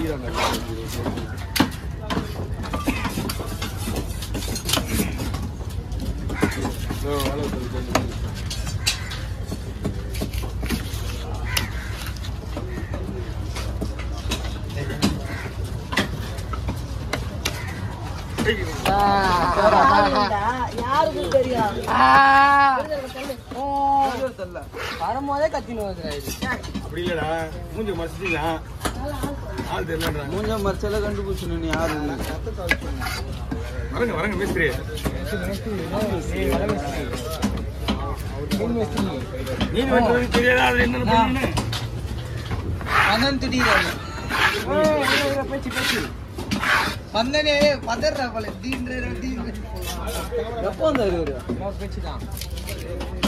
யாருக்கும் தெரியும் வரும்போதே கத்தின்னு வருது அப்படி இல்லடா மூஞ்சி மறைச்சிட்டீங்களா ஆள் தெரியலன்றாங்க மூஞ்ச மறைச்சல கண்டுபிடிச்சணும் நீ யாரு வரங்க வரங்க மேஸ்திரி மீன் வெட்டுறது தெரியாதா அது என்னன்னு பண்ணுன்னு பந்தன் திடீர்னு பந்தனே பதற போல தீன்ற தீன்ற எப்போ வந்தாரு பேச்சு தான்